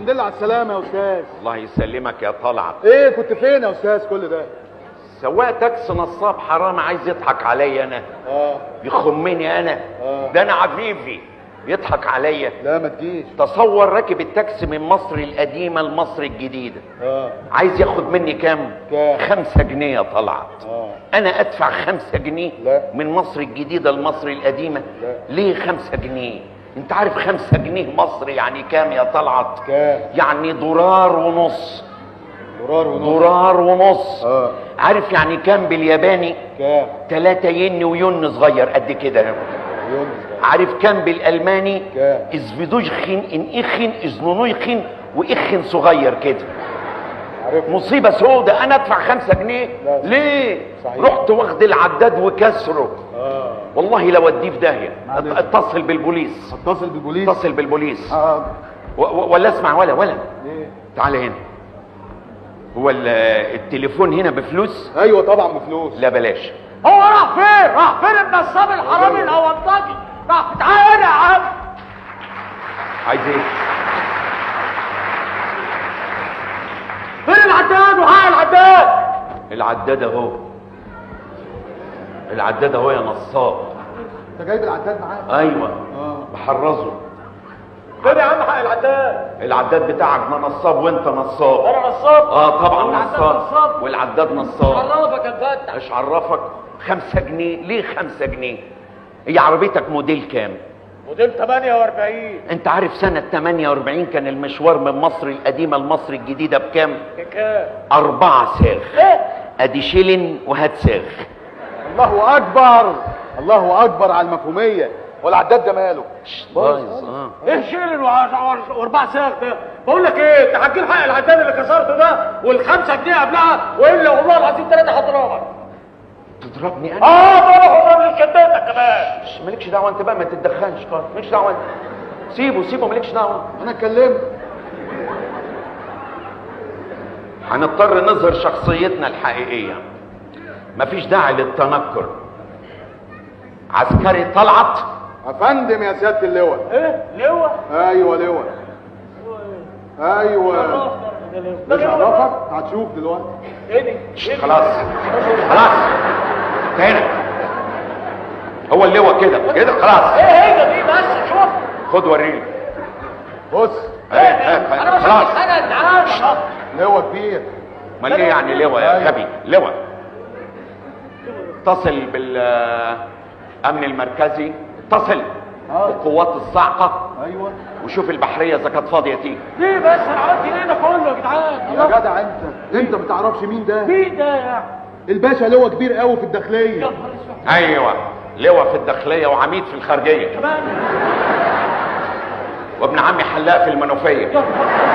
الحمد لله على السلامه يا استاذ الله يسلمك يا طلعت ايه كنت فين يا استاذ كل ده سواق تاكسي نصاب حرام عايز يضحك عليا انا اه يخمني انا آه. ده انا عفيفي يضحك عليا لا ما تجيش تصور راكب التاكسي من مصر القديمة لمصر الجديدة اه عايز ياخد مني كام؟ كام؟ خمسة جنيه يا طلعت اه انا ادفع خمسة جنيه لا. من مصر الجديدة لمصر القديمة لا. ليه خمسة جنيه انت عارف خمسة جنيه مصري يعني كام يا طلعت كام يعني دولار ونص دولار ونص دولار ونص اه عارف يعني كام بالياباني كام تلاتة ين وين صغير قد كده يونس عارف كام بالالماني كام؟ ازفيدوجخين ان اخن ازنونويخين واخن صغير كده عارف مصيبه سودة انا ادفع خمسة جنيه لا. ليه صحيح. رحت واخد العداد وكسره اه والله لو اديه في داهيه معلش. اتصل بالبوليس اتصل بالبوليس اتصل بالبوليس اه و- و- ولا اسمع ولا ولا ليه تعال هنا هو ال- التليفون هنا بفلوس ايوه طبعا بفلوس لا بلاش هو راح فين؟ راح فين النصاب الحرامي الاونطجي؟ راح تعالى هنا يا عم عايز ايه فين العداد وحق العداد؟ العداد اهو العداد اهو يا نصاب انت جايب العداد معاك ايوه اه بحرزه فين يا عم حق العداد؟ العداد بتاعك ما نصاب وانت نصاب انا نصاب؟ اه طبعا والعداد نصاب نصاب؟ والعداد نصاب عرفك يا فتح ايش عرفك خمسة جنيه ليه خمسة جنيه هي عربيتك موديل كام موديل 48 انت عارف سنة 48 كان المشوار من مصر القديمة لمصر الجديدة بكام كام؟ أربعة ساغ ايه؟ ادي شيلن وهات ساغ الله اكبر الله اكبر على المفهوميه والعداد ده ماله بايظ اه ايه شيلن وع- واربع ساغ ده؟ بقول لك ايه؟ انت هتجيب حق العداد اللي كسرته ده والخمسة جنيه قبلها والا والله العظيم ثلاثة هضربك تضربني انا اه بروح اضرب شدتك كمان مش- مالكش دعوة انت بقى ما تتدخلش خالص مالكش دعوة انت سيبه سيبه مالكش دعوة انا اتكلمت هنضطر نظهر شخصيتنا الحقيقية مفيش داعي للتنكر عسكري طلعت افندم يا سياده اللواء ايه؟ لواء؟ ايوه لواء ايوه ده مش لواء. عرفك هتشوف دلوقتي ايه دي؟ إيه دي؟ خلاص خلاص هنا هو اللواء كده كده خلاص ايه هي دي بس شوف خد وريني بص ايه، ايه، انا مش خلاص انا انت عارف لواء كبير امال ايه يعني لواء يا أيوة. غبي لواء اتصل بالامن المركزي اتصل آه. بقوات الصاعقه ايوه وشوف البحريه اذا كانت فاضيه تيجي ليه بس انا عملت ليه ده كله يا جدعان يا جدع انت انت ما تعرفش مين ده مين ده يعني الباشا لواء كبير قوي في الداخليه يا نهار اسود ايوه لواء في الداخليه وعميد في الخارجيه كمان وابن عمي حلاق في المنوفيه يا نهار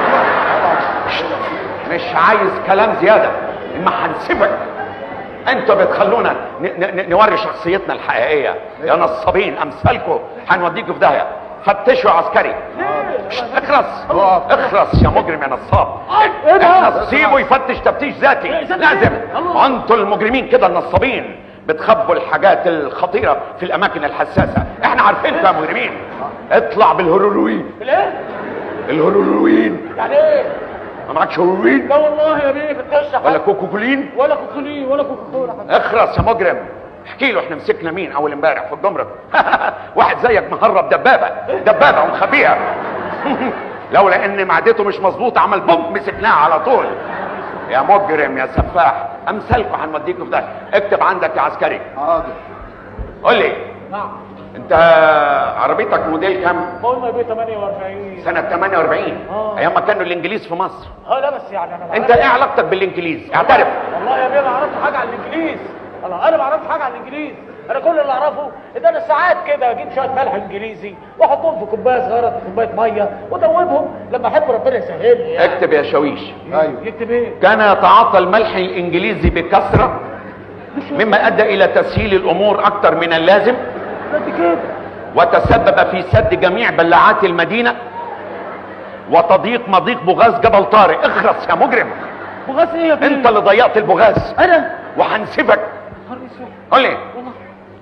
مش عايز كلام زياده اما هنسفك انتوا بتخلونا ن- ن- نوري شخصيتنا الحقيقيه يا نصابين امثالكم هنوديكوا في داهيه فتشوا يا عسكري شت، اخرس اقف. اخرس يا مجرم يا نصاب ايه ده؟ اخرس سيبه يفتش تفتيش ذاتي ذاتي لازم ايه؟ الله. انتوا المجرمين كده النصابين بتخبوا الحاجات الخطيره في الاماكن الحساسه احنا عارفينكم يا مجرمين اطلع بالهيروين الايه؟ الهيروين يعني ايه؟ ما معكش هيروين لا والله يا بيه بتكشف ولا كوكوكولين ولا كوكولي ولا كوكولا اخرس يا مجرم احكي له احنا مسكنا مين اول امبارح في الجمرك واحد زيك مهرب دبابه دبابه ومخبيها لولا ان معدته مش مظبوطه عمل بوم مسكناها على طول يا مجرم يا سفاح امثالكم هنوديكوا في ده اكتب عندك يا عسكري حاضر قول لي نعم انت عربيتك موديل كام قلنا يا بيه 48 سنه 48 آه. ايام ما كانوا الانجليز في مصر اه لا بس يعني انا ما انت أعرفش. ايه علاقتك بالانجليز اعترف والله يا بيه ما اعرفش حاجه عن الانجليز انا انا ما اعرفش حاجه عن الانجليز انا كل اللي اعرفه ان انا ساعات كده اجيب شويه ملح انجليزي واحطهم في كوبايه صغيره في كوبايه ميه وادوبهم لما احب ربنا يسهل لي يعني اكتب يا شويش ايوه يكتب ايه؟ كان يتعاطى الملح الانجليزي بكثره مما ادى الى تسهيل الامور اكثر من اللازم قد كده وتسبب في سد جميع بلاعات المدينه وتضييق مضيق بوغاز جبل طارق اخرس يا مجرم بغاث ايه يا بيه؟ انت اللي ضيقت البوغاز انا وهنسفك نهار اسود قول لي والله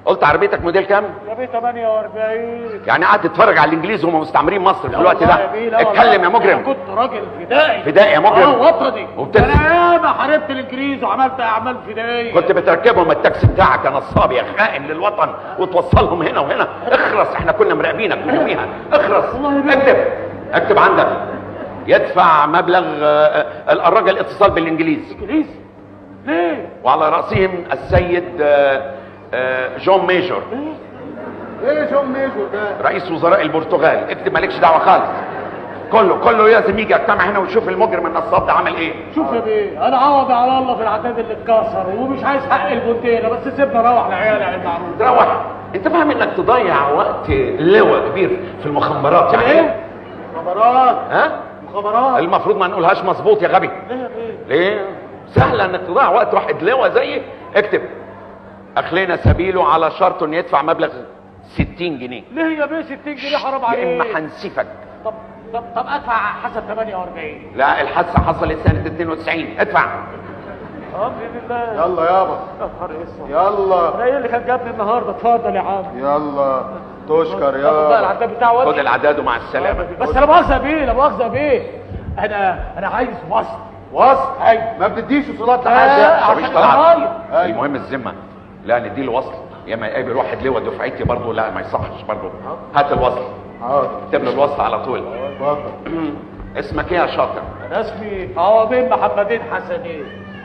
قلت عربيتك موديل كام يا بيه 48 يعني قاعد تتفرج على الانجليز وهم مستعمرين مصر في لا الوقت والله ده يا بيه، لا اتكلم يا والله. مجرم أنا كنت راجل فدائي فدائي يا مجرم. اه وطني وبتس- انا ياما حاربت الانجليز وعملت اعمال فدائيه كنت بتركبهم التاكسي بتاعك يا نصاب يا خائن للوطن وتوصلهم هنا وهنا اخرس احنا كنا مراقبينك من يوميها اخرس والله يا بيه. اكتب اكتب عندك يدفع مبلغ آه، آه، الرجل اتصال بالانجليز انجليز ليه؟ وعلى راسهم السيد آه، آه، جون ميجور ايه جون ميجور ده رئيس وزراء البرتغال اكتب مالكش دعوه خالص كله كله لازم يجي يجتمع هنا ويشوف المجرم النصاب ده عمل ايه شوف يا بيه انا عوضي على الله في العداد اللي اتكسر ومش عايز حق البنتينه بس سيبنا اروح لعيالي على المعروف روح انت فاهم انك تضيع وقت لواء كبير في المخابرات يعني ايه؟ مخابرات ها مخابرات المفروض ما نقولهاش مظبوط يا غبي ليه يا بيه؟ ليه سهله انك تضيع وقت واحد لواء زيي اكتب اخلينا سبيله على شرط انه يدفع مبلغ 60 جنيه ليه يا بيه 60 جنيه حرام يا عليك اما هنسفك طب طب طب ادفع حسب 48 لا الحادثه حصلت سنه 92 ادفع اه باذن الله يلا يابا يا نهار اسود يلا انا ايه اللي كان جابني النهارده اتفضل يا عم يلا تشكر خد بقى يابا العداد بتاعه خد وامشي. العداد ومع السلامه بس لا مؤاخذه بيه لا مؤاخذه بيه انا انا عايز وصل وصل ايوه ما بتديش وصولات آه، لحد مش عشان طلع الضرايب. أيوة. المهم الذمه لا نديله وصل يا ما يقابل واحد لواء دفعتي برضه لا ما يصحش برضه هات الوصل حاضر اكتب له الوصل على طول اتفضل اسمك ايه يا شاطر انا اسمي عوضين محمدين حسنين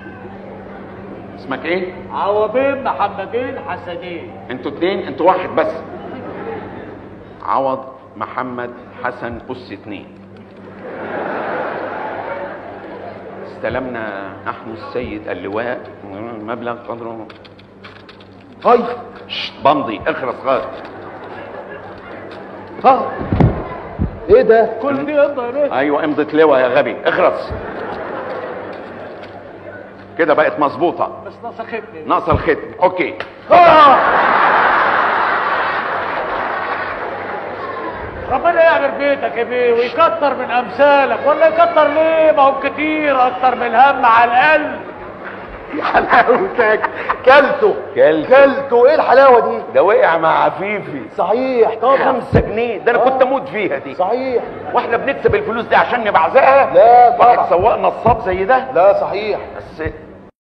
اسمك ايه عوضين محمدين حسنين انتوا اتنين انتوا واحد بس عوض محمد حسن أس اتنين استلمنا نحن السيد اللواء مبلغ قدره هاي شت، بمضي اخرس غاد ها ايه ده كل دي امضى يا بيه ايوه امضة لواء يا غبي اخرس كده بقت مظبوطة بس نسختني ناقص الختم اوكي ربنا يعمر بيتك يا بيه ويكتر من امثالك ولا يكتر ليه ما هم كتير اكتر من الهم على الاقل يا حلاوتك كلته كلته. كلته ايه الحلاوه دي ده وقع مع عفيفي صحيح طبعا خمسة جنيه ده انا كنت اموت فيها دي صحيح واحنا بنكسب الفلوس دي عشان نبعزقها لا واحد طبعا سواق نصاب زي ده لا صحيح بس